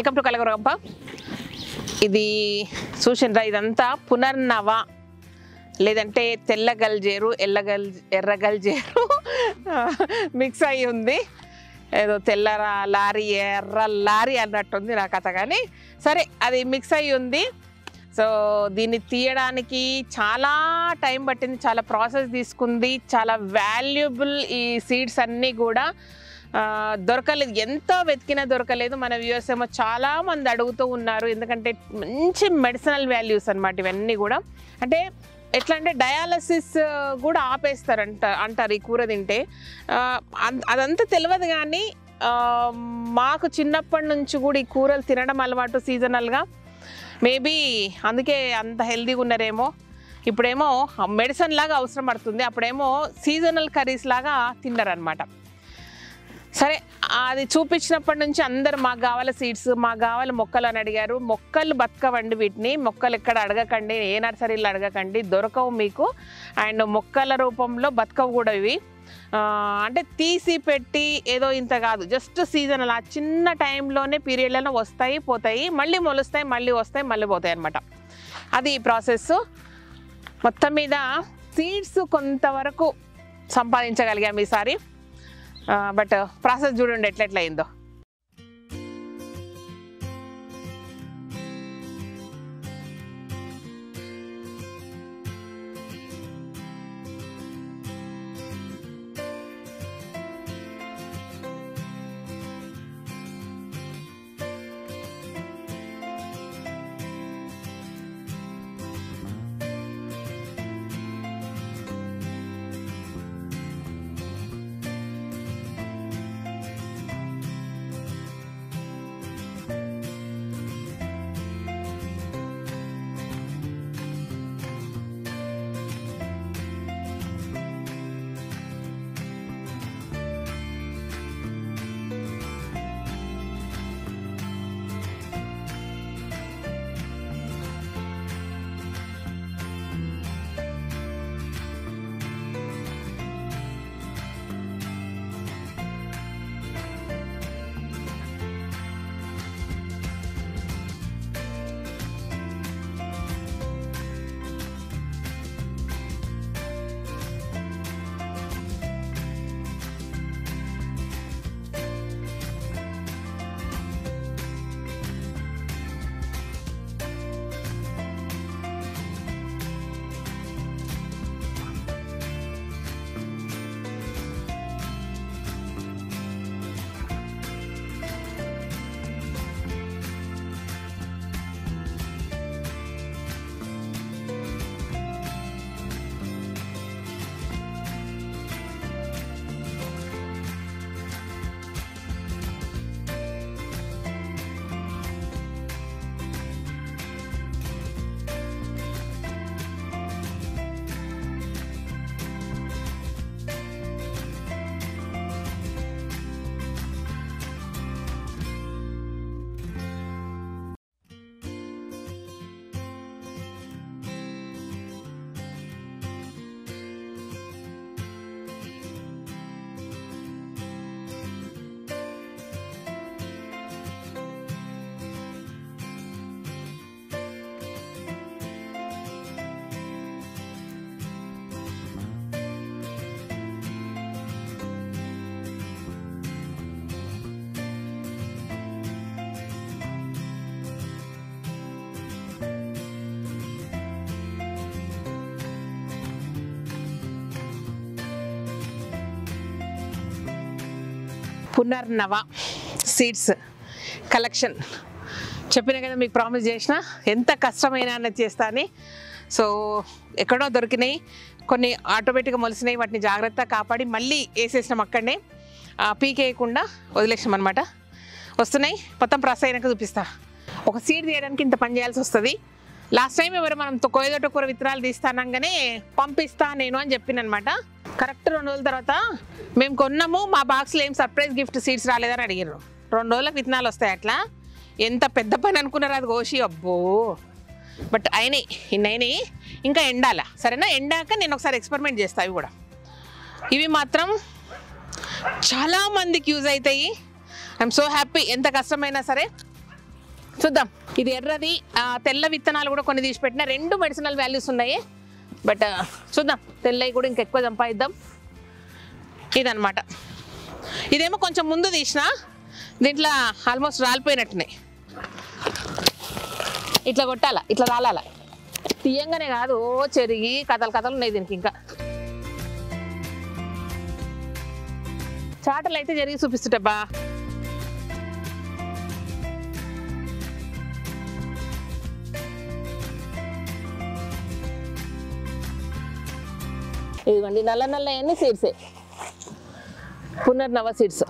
Welcome to కలగరంప ఇది చూసిండ్రా ఇదంతా పునర్నవ లేదంటే తెల్ల గల్జేరు ఎల్ల గల్ ఎర్ర గల్జేరు మిక్స్ అయి ఉంది ఏదో తెల్ల రా- లారీ ఎర్ర లారీ అన్నట్టుంది నా కథ కానీ సరే అది మిక్స్ అయి ఉంది సో దీన్ని తీయడానికి చాలా టైం పట్టింది చాలా ప్రాసెస్ తీసుకుంది చాలా వాల్యుబుల్ ఈ సీడ్స్ అన్నీ కూడా ఆ, దొరకలేదు ఎంతో వెతికినా దొరకలేదు మన వ్యూవర్స్ ఏమో చాలా మంది అడుగుతూ ఉన్నారు ఎందుకంటే మంచి మెడిసినల్ వాల్యూస్ అన్నమాట ఇవన్నీ కూడా అంటే ఎట్లా అంటే డయాలసిస్ కూడా ఆపేస్తారంట అంటారు ఈ కూర తింటే ఆ, అన్- అదంతా తెలియదు కానీ ఆ, మాకు చిన్నప్పటి నుంచి కూడా ఈ కూరలు తినడం అలవాటు సీజనల్గా మేబీ అందుకే అంత హెల్తీగా ఉన్నారేమో ఇప్పుడేమో మెడిసిన్ లాగా అవసరం పడుతుంది అప్పుడేమో సీజనల్ కర్రీస్ లాగా తిన్నారనమాట సరే అది చూపించినప్పటి నుంచి అందరు మాకు కావాలి సీడ్స్ మాకు కావాలి మొక్కలు అని అడిగారు మొక్కలు బతకవండి వీటిని మొక్కలు ఎక్కడ అడగకండి ఏ నర్సరీలో అడగకండి దొరకవు మీకు అండ్ మొక్కల రూపంలో బతకవు కూడా ఇవి ఆ, అంటే తీసి పెట్టి ఏదో ఇంత కాదు జస్ట్ సీజన్ అలా చిన్న టైంలోనే పీరియడ్లలో వస్తాయి పోతాయి మళ్ళీ మొలుస్తాయి మళ్ళీ వస్తాయి మళ్ళీ పోతాయి అనమాట అది ప్రాసెస్ మొత్తం మీద సీడ్స్ కొంతవరకు సంపాదించగలిగాం ఈసారి బట్ ప్రాసెస్ చూడండి ఎట్లెట్లా అయిందో పునర్నవ సీడ్స్ కలెక్షన్ చెప్పిన కదా మీకు ప్రామిస్ చేసిన ఎంత కష్టమైనా అన్నది చేస్తా అని సో ఎక్కడో దొరికినాయి కొన్ని ఆటోమేటిక్గా మొలిసినాయి వాటిని జాగ్రత్తగా కాపాడి మళ్ళీ వేసేసినాం అక్కడనే ఆ, పీకేయకుండా వదిలేసాం అనమాట వస్తున్నాయి మొత్తం ప్రస్ అయినాక చూపిస్తా ఒక సీడ్ తీయడానికి ఇంత పని చేయాల్సి వస్తుంది లాస్ట్ టైం ఎవరు మనం కోయదొట్ట కూర విత్తనాలు తీస్తానంగానే పంపిస్తా నేను అని చెప్పిననమాట కరెక్ట్ రెండు రోజుల తర్వాత మేము కొన్నాము మా బాక్స్లో ఏం సర్ప్రైజ్ గిఫ్ట్ సీడ్స్ రాలేదని అడిగారు రెండు రోజులకు విత్తనాలు వస్తాయి అట్లా ఎంత పెద్ద పని అనుకున్నారు అది కోసి అబ్బో బట్ అయినాయి ఇన్ని అయినాయి ఇంకా ఎండాల సరేనా ఎండాక నేను ఒకసారి ఎక్స్పెరిమెంట్ చేస్తా ఇవి కూడా ఇవి మాత్రం చాలా మందికి యూజ్ అవుతాయి ఐఎమ్ సో హ్యాపీ ఎంత కష్టమైనా సరే చూద్దాం ఇది ఎర్రది ఆ, తెల్ల విత్తనాలు కూడా కొన్ని తీసి పెట్టిన రెండు మెడిసినల్ వాల్యూస్ ఉన్నాయి బట్ చూద్దాం తెల్లవి కూడా ఇంకెక్కువ సంపాదిద్దాం ఇదనమాట ఇదేమో కొంచెం ముందు తీసిన దీంట్లో ఆల్మోస్ట్ రాలిపోయినట్టున్నాయి ఇట్లా కొట్టాల ఇట్లా రాలాల తీయంగానే కాదు ఓ చెరిగి కథలు కథలు ఉన్నాయి దీనికి ఇంకా చాటలు అయితే జరిగి చూపిస్తుంటబ్బా ఇదిగోండి నల్ల నల్ల అన్ని సీడ్సే పునర్నవ సీడ్స్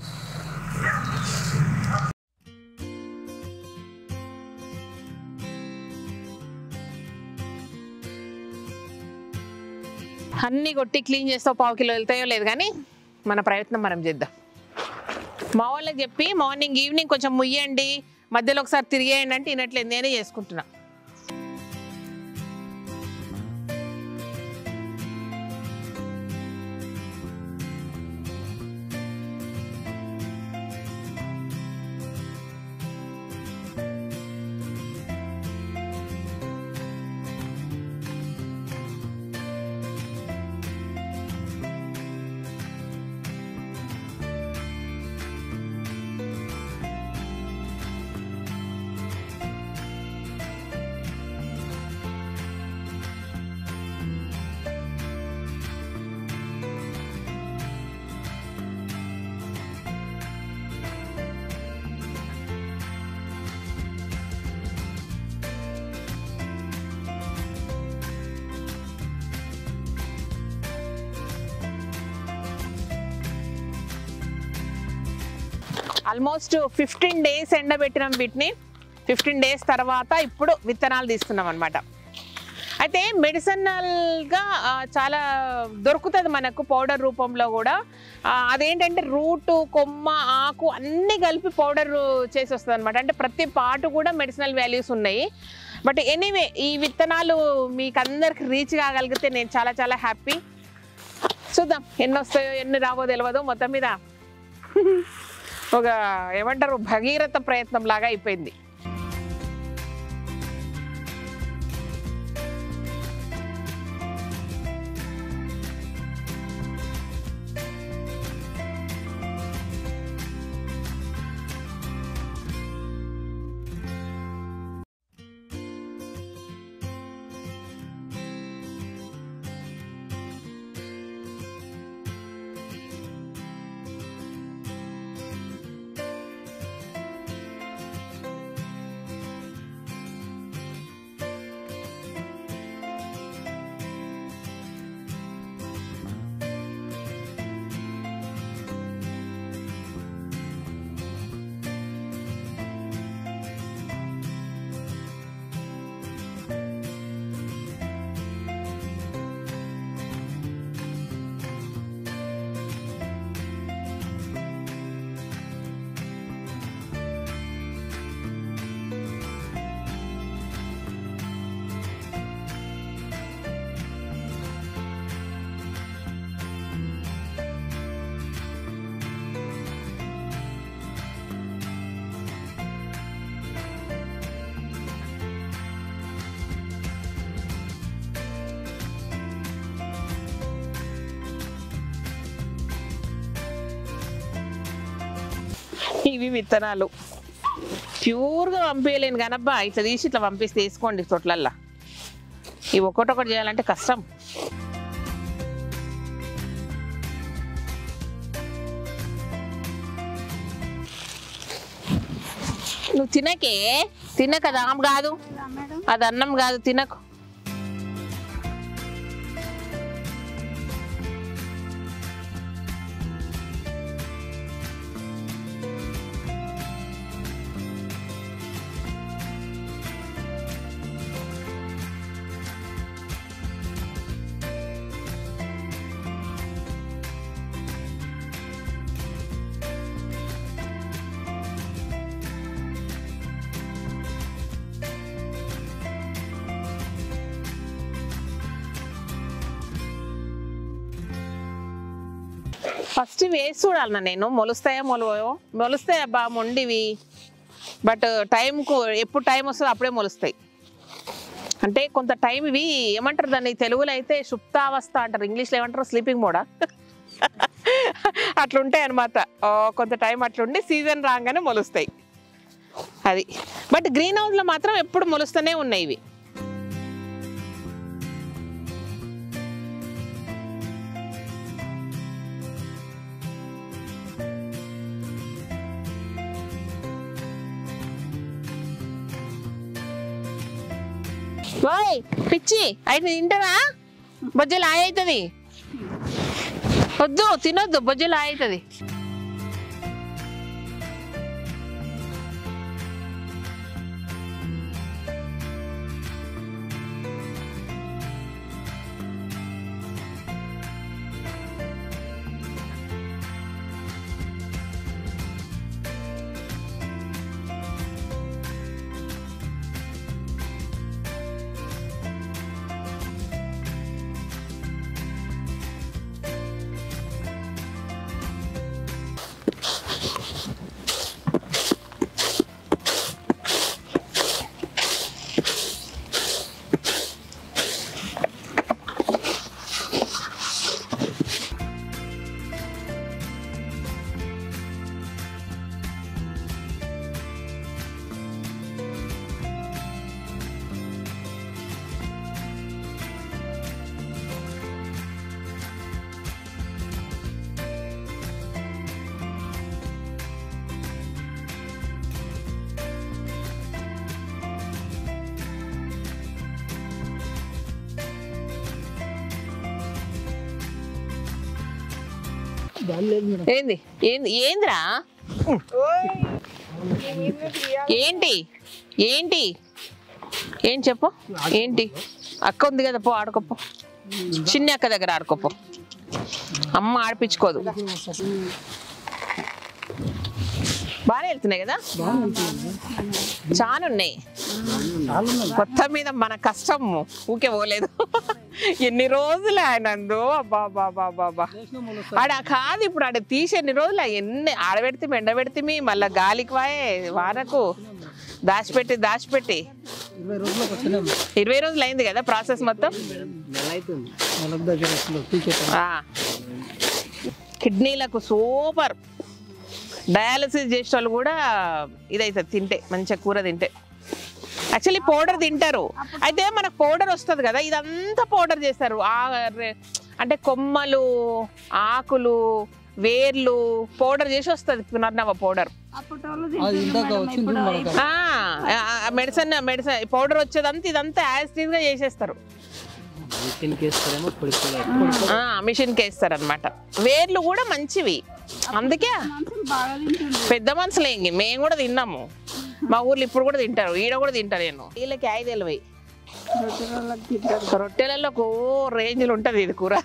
అన్నీ కొట్టి క్లీన్ చేస్తావు పావు కిలో వెళ్తాయో లేదు కానీ మన ప్రయత్నం మనం చేద్దాం మా వాళ్ళకి చెప్పి మార్నింగ్ ఈవినింగ్ కొంచెం ముయ్యండి మధ్యలో ఒకసారి తిరిగేయండి అంటే వినట్లేదు నేనే చేసుకుంటున్నా ఆల్మోస్ట్ ఫిఫ్టీన్ డేస్ ఎండబెట్టినాం వీటిని ఫిఫ్టీన్ డేస్ తర్వాత ఇప్పుడు విత్తనాలు తీస్తున్నాం అనమాట అయితే మెడిసినల్గా చాలా దొరుకుతుంది మనకు పౌడర్ రూపంలో కూడా ఆ, అదేంటంటే రూటు కొమ్మ ఆకు అన్నీ కలిపి పౌడర్ చేసి వస్తుంది అనమాట అంటే ప్రతి పాటు కూడా మెడిసినల్ వాల్యూస్ ఉన్నాయి బట్ ఎనీవే ఈ విత్తనాలు మీకు అందరికి రీచ్ కాగలిగితే నేను చాలా చాలా హ్యాపీ చూద్దాం ఎన్ని వస్తాయో ఎన్ని రావో తెలియదు మొత్తం మీద ఒక ఏమంటారు భగీరథ ప్రయత్నం లాగా అయిపోయింది ఇవి విత్తనాలు ప్యూర్గా పంపించలేను కానబ్బా ఇట్లా తీసి ఇట్లా పంపిస్తే వేసుకోండి తొట్లల్లా ఇవి ఒక్కొక్కటి చేయాలంటే కష్టం నువ్వు తినకే తినక అది ఆమె కాదు అది అన్నం కాదు తినకు ఫస్ట్ వేసి చూడాలన్నా నేను మొలుస్తాయో మొలవో మొలుస్తాయి అబ్బా మొండివి బట్ టైంకు ఎప్పుడు టైం వస్తుందో అప్పుడే మొలుస్తాయి అంటే కొంత టైం ఇవి ఏమంటారు దాన్ని తెలుగులో అయితే సుప్తావస్థ అంటారు ఇంగ్లీష్లో ఏమంటారు స్లీపింగ్ మోడా అట్లుంటాయి అనమాట కొంత టైం అట్లుండి సీజన్ రాగానే మొలుస్తాయి అది బట్ గ్రీన్ హౌస్లో మాత్రం ఎప్పుడు మొలుస్తూనే ఉన్నాయి ఇవి ఓయ్ పిచ్చి అయితే తింటారా బొజ్జలు ఆయ అవుతుంది వద్దు తినొద్దు బొజ్జలు ఆయ అవుతుంది ఏంది ఏంది ఏందిరా ఏంటి ఏంటి ఏం చెప్పు ఏంటి అక్క ఉంది కదా పో ఆడుకోపో చిన్న అక్క దగ్గర ఆడుకోపో అమ్మ ఆడిపించుకోదు బాగానే వెళ్తున్నాయి కదా చాలా ఉన్నాయి మొత్తం మీద మన కష్టం ఊకే పోలేదు ఎన్ని రోజులు ఆయనందు అబ్బా బాబా బాబా ఆడ కాదు ఇప్పుడు ఆడ తీసి ఎన్ని రోజులు ఎన్ని ఆడబెడితే ఎండబెడితే మళ్ళీ గాలికి వాయే వానకు దాచిపెట్టి దాచిపెట్టి ఇరవై రోజులకు వచ్చినాం ఇరవై రోజులు అయింది కదా ప్రాసెస్ మొత్తం నెల అవుతుంది నెలకు దగ్గర అసలు పీకేటాం ఆ. కిడ్నీలకు సూపర్ డయాలసిస్ చేసే వాళ్ళు కూడా ఇదైతుంది తింటే మంచిగా కూర తింటే యాక్చువల్లీ పౌడర్ తింటారు అయితే మనకు పౌడర్ వస్తుంది కదా ఇదంతా పౌడర్ చేస్తారు ఆ రె- అంటే కొమ్మలు ఆకులు వేర్లు పౌడర్ చేసి వస్తుంది పునర్నవ పౌడర్ అది ఇందాక వచ్చింది మనకు మెడిసిన్ మెడిసిన్ పౌడర్ వచ్చేదంతా ఇదంతా యాజ్ గా చేసేస్తారు చికెన్ కేస్తారేమో పొడి మిషన్ కి వేస్తారు అనమాట వేర్లు కూడా మంచివి అందుకే పెద్ద మనుషులు ఏంగి మేము కూడా తిన్నాము మా ఊర్లో ఇప్పుడు కూడా తింటారు ఈడ కూడా తింటారు నేను వీళ్ళకి ఐదు ఎలవై రొట్టెలలో ఓ రేంజ్లు ఉంటది ఇది కూర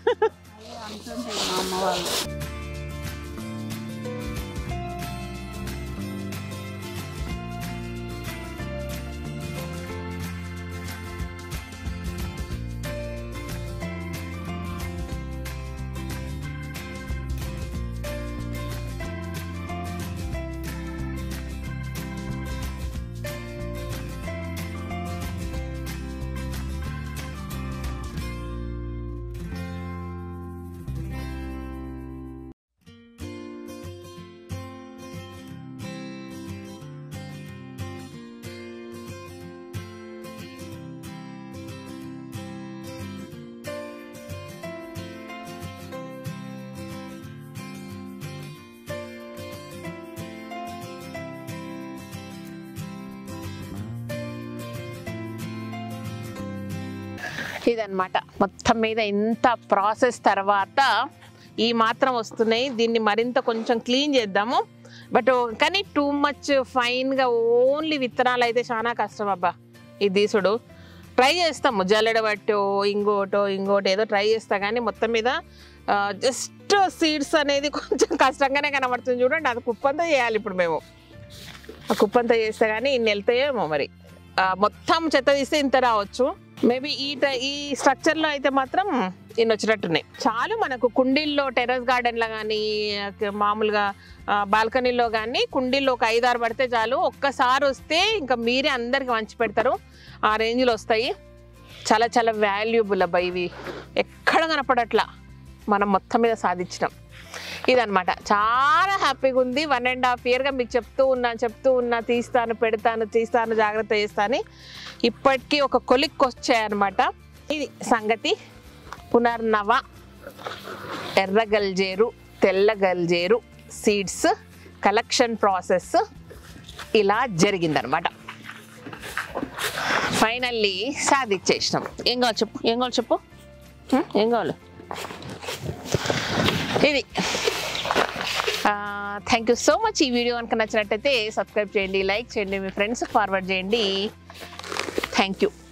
ఇదన్నమాట మొత్తం మీద ఇంత ప్రాసెస్ తర్వాత ఈ మాత్రం వస్తున్నాయి దీన్ని మరింత కొంచెం క్లీన్ చేద్దాము బట్ కానీ టూ మచ్ ఫైన్గా ఓన్లీ విత్తనాలు అయితే చాలా కష్టం అబ్బా ఈ తీసుడు ట్రై చేస్తాము జల్లెడ బట్టో ఇంకోటో ఇంకోటి ఏదో ట్రై చేస్తా కానీ మొత్తం మీద జస్ట్ సీడ్స్ అనేది కొంచెం కష్టంగానే కనబడుతుంది చూడండి అది కుప్పంతా చేయాలి ఇప్పుడు మేము ఆ కుప్పంతా చేస్తే కానీ ఇన్ని వెళ్తాయేమో మరి ఆ, మొత్తం చెత్త తీస్తే ఇంత రావచ్చు మేబీ ఈ ట- ఈ స్ట్రక్చర్లో అయితే మాత్రం ఇన్ని వచ్చినట్టున్నాయి చాలు మనకు కుండీల్లో టెర్రస్ గార్డెన్లో కానీ మామూలుగా ఆ, బాల్కనీలో కానీ కుండీల్లో ఒక ఐదారు పడితే చాలు ఒక్కసారి వస్తే ఇంకా మీరే అందరికి వంచి పెడతారు ఆ రేంజ్లో వస్తాయి చాలా చాలా వాల్యుబుల్ అబ్బా ఇవి ఎక్కడ కనపడట్లా మనం మొత్తం మీద సాధించినాం ఇదనమాట చాలా హ్యాపీగా ఉంది వన్ అండ్ హాఫ్ ఇయర్గా మీకు చెప్తూ ఉన్నా చెప్తూ ఉన్నా తీస్తాను పెడతాను తీస్తాను జాగ్రత్త చేస్తాను ఇప్పటికీ ఒక కొలిక్కి వచ్చాయన్నమాట ఇది సంగతి పునర్నవ ఎర్ర గల్జేరు తెల్ల గల్జేరు సీడ్స్ కలెక్షన్ ప్రాసెస్ ఇలా జరిగిందనమాట ఫైనల్లీ సాధించేసినాం ఏం కావాలి చెప్పు ఏం కావాలి చెప్పు హ్మ్? ఏం కావాలి ఇది థ్యాంక్ యూ సో మచ్ ఈ వీడియో కనుక నచ్చినట్టయితే సబ్స్క్రైబ్ చేయండి లైక్ చేయండి మీ ఫ్రెండ్స్ ఫార్వర్డ్ చేయండి థ్యాంక్ యూ